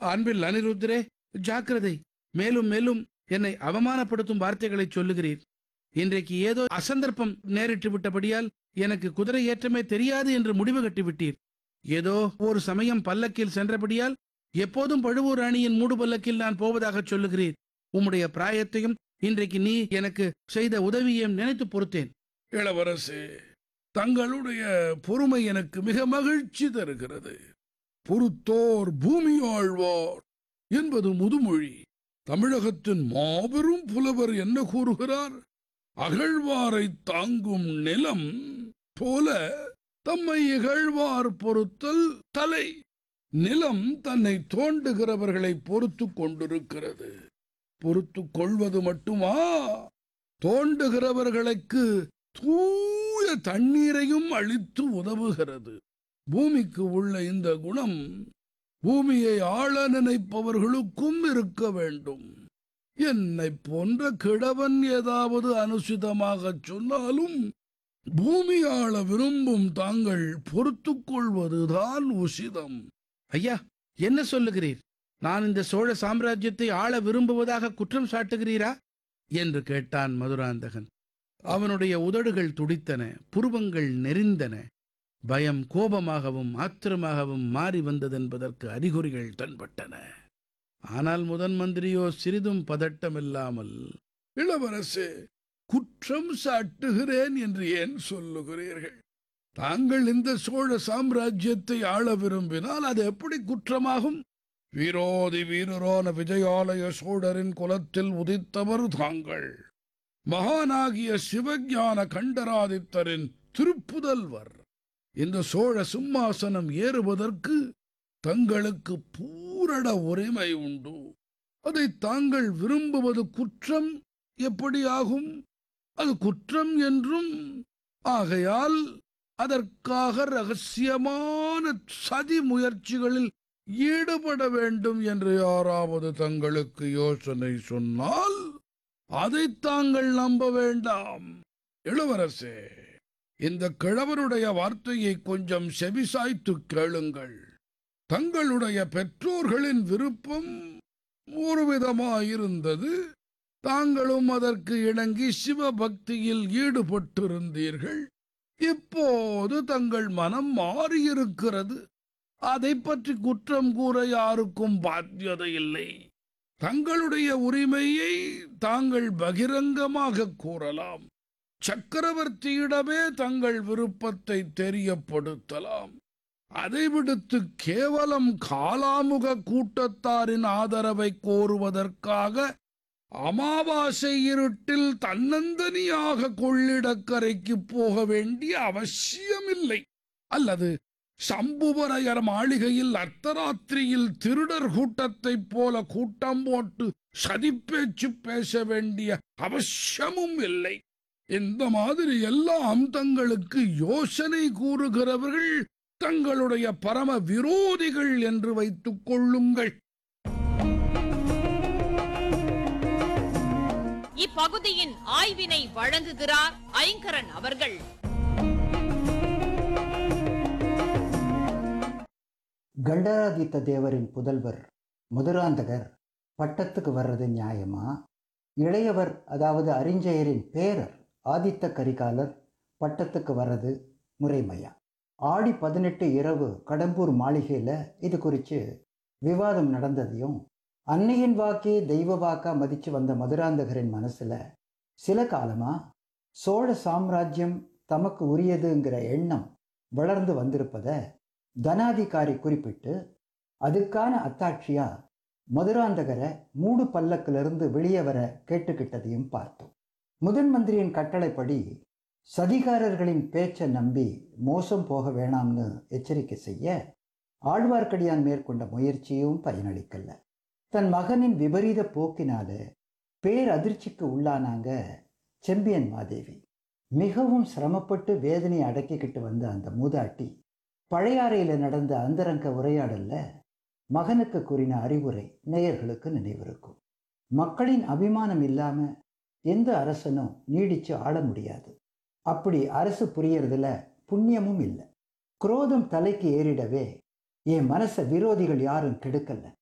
அன்பில் அனிருத்தரே ஜாக்கிரதை மேலும் மேலும் என்னை அவமானப்படுத்தும் வார்த்தைகளை சொல்லுகிறீர் இன்றைக்கு ஏதோ அசந்தர்ப்பம் நேரிட்டு விட்டபடியால் எனக்கு குதிரை ஏற்றமே தெரியாது என்று முடிவு கட்டிவிட்டீர் ஏதோ ஒரு சமயம் பல்லக்கில் சென்றபடியால் எப்போதும் பழுவூர் ராணியின் மூடு பல்லக்கில் நான் போவதாக சொல்லுகிறீர் உம்முடைய பிராயத்தையும் இன்றைக்கு நீ எனக்கு செய்த உதவியையும் நினைத்து பொறுத்தேன் இளவரசே தங்களுடைய பொறுமை எனக்கு மிக மகிழ்ச்சி தருகிறது பொறுத்தோர் பூமி ஆழ்வார் என்பது முதுமொழி தமிழகத்தின் மாபெரும் புலவர் என்ன கூறுகிறார் அகழ்வாரை தாங்கும் நிலம் போல தம்மை இகழ்வார் பொறுத்தல் தலை நிலம் தன்னை தோண்டுகிறவர்களை பொறுத்து கொண்டிருக்கிறது பொறுத்து கொள்வது மட்டுமா தோண்டுகிறவர்களுக்கு தூய தண்ணீரையும் அளித்து உதவுகிறது பூமிக்கு உள்ள இந்த குணம் பூமியை ஆள நினைப்பவர்களுக்கும் இருக்க வேண்டும் என்னை போன்ற கிழவன் ஏதாவது அனுசிதமாகச் சொன்னாலும் பூமி ஆள விரும்பும் தாங்கள் பொறுத்துக் கொள்வதுதான் உசிதம் ஐயா என்ன சொல்லுகிறீர் நான் இந்த சோழ சாம்ராஜ்யத்தை ஆள விரும்புவதாக குற்றம் சாட்டுகிறீரா என்று கேட்டான் மதுராந்தகன் அவனுடைய உதடுகள் துடித்தன புருவங்கள் நெறிந்தன பயம் கோபமாகவும் ஆத்திரமாகவும் மாறி வந்ததென்பதற்கு அறிகுறிகள் தென்பட்டன ஆனால் முதன் மந்திரியோ சிறிதும் பதட்டமில்லாமல் இளவரசே குற்றம் சாட்டுகிறேன் என்று ஏன் சொல்லுகிறீர்கள் தாங்கள் இந்த சோழ சாம்ராஜ்யத்தை ஆள விரும்பினால் அது எப்படி குற்றமாகும் வீரோதி வீரரான விஜயாலய சோழரின் குலத்தில் உதித்தவர் தாங்கள் மகானாகிய சிவஞான கண்டராதித்தரின் திருப்புதல்வர் இந்த சோழ சிம்மாசனம் ஏறுவதற்கு தங்களுக்கு பூரண உரிமை உண்டு அதை தாங்கள் விரும்புவது குற்றம் எப்படி ஆகும் அது குற்றம் என்றும் ஆகையால் அதற்காக ரகசியமான சதி முயற்சிகளில் ஈடுபட வேண்டும் என்று யாராவது தங்களுக்கு யோசனை சொன்னால் அதை தாங்கள் நம்ப வேண்டாம் இளவரசே இந்த கிழவருடைய வார்த்தையை கொஞ்சம் செவிசாய்த்து கேளுங்கள் தங்களுடைய பெற்றோர்களின் விருப்பம் ஒரு விதமாயிருந்தது தாங்களும் அதற்கு இணங்கி சிவபக்தியில் ஈடுபட்டிருந்தீர்கள் இப்போது தங்கள் மனம் மாறியிருக்கிறது அதை பற்றி குற்றம் கூற யாருக்கும் பாத்தியதை இல்லை தங்களுடைய உரிமையை தாங்கள் பகிரங்கமாக கூறலாம் சக்கரவர்த்தியிடமே தங்கள் விருப்பத்தை தெரியப்படுத்தலாம் அதை விடுத்து கேவலம் காலாமுக கூட்டத்தாரின் ஆதரவை கோருவதற்காக அமாவாசை இருட்டில் தன்னந்தனியாக கொள்ளிடக்கரைக்கு போக வேண்டிய அவசியமில்லை அல்லது சம்புவரையர் மாளிகையில் அர்த்தராத்திரியில் திருடர் கூட்டத்தைப் போல கூட்டம் போட்டு சதிப்பேச்சு பேச வேண்டிய அவசியமும் இல்லை இந்த மாதிரி எல்லாம் தங்களுக்கு யோசனை கூறுகிறவர்கள் தங்களுடைய பரம விரோதிகள் என்று வைத்துக் கொள்ளுங்கள் இப்பகுதியின் ஆய்வினை வழங்குகிறார் ஐங்கரன் அவர்கள் கண்டராதித்த தேவரின் புதல்வர் மதுராந்தகர் பட்டத்துக்கு வர்றது நியாயமா இளையவர் அதாவது அறிஞ்சயரின் பேரர் ஆதித்த கரிகாலர் பட்டத்துக்கு வர்றது முறைமையா ஆடி பதினெட்டு இரவு கடம்பூர் மாளிகையில் இது குறித்து விவாதம் நடந்ததையும் அன்னையின் வாக்கே தெய்வ வாக்கா மதித்து வந்த மதுராந்தகரின் மனசில் சில காலமாக சோழ சாம்ராஜ்யம் தமக்கு உரியதுங்கிற எண்ணம் வளர்ந்து வந்திருப்பதை தனாதிகாரி குறிப்பிட்டு அதுக்கான அத்தாட்சியா மதுராந்தகரை மூடு பல்லக்கிலிருந்து வெளியே வர கேட்டுக்கிட்டதையும் பார்த்தோம் முதன் மந்திரியின் கட்டளைப்படி சதிகாரர்களின் பேச்சை நம்பி மோசம் போக வேணாம்னு எச்சரிக்கை செய்ய ஆழ்வார்க்கடியான் மேற்கொண்ட முயற்சியும் பயனளிக்கல தன் மகனின் விபரீத போக்கினால பேரதிர்ச்சிக்கு உள்ளானாங்க செம்பியன் மாதேவி மிகவும் சிரமப்பட்டு வேதனையை அடக்கிக்கிட்டு வந்த அந்த மூதாட்டி பழையாறையில் நடந்த அந்தரங்க உரையாடல்ல மகனுக்கு கூறின அறிவுரை நேயர்களுக்கு நினைவிருக்கும் மக்களின் அபிமானம் இல்லாம எந்த அரசனும் நீடிச்சு ஆள முடியாது அப்படி அரசு புரியறதுல புண்ணியமும் இல்லை குரோதம் தலைக்கு ஏறிடவே என் மனச விரோதிகள் யாரும் கெடுக்கல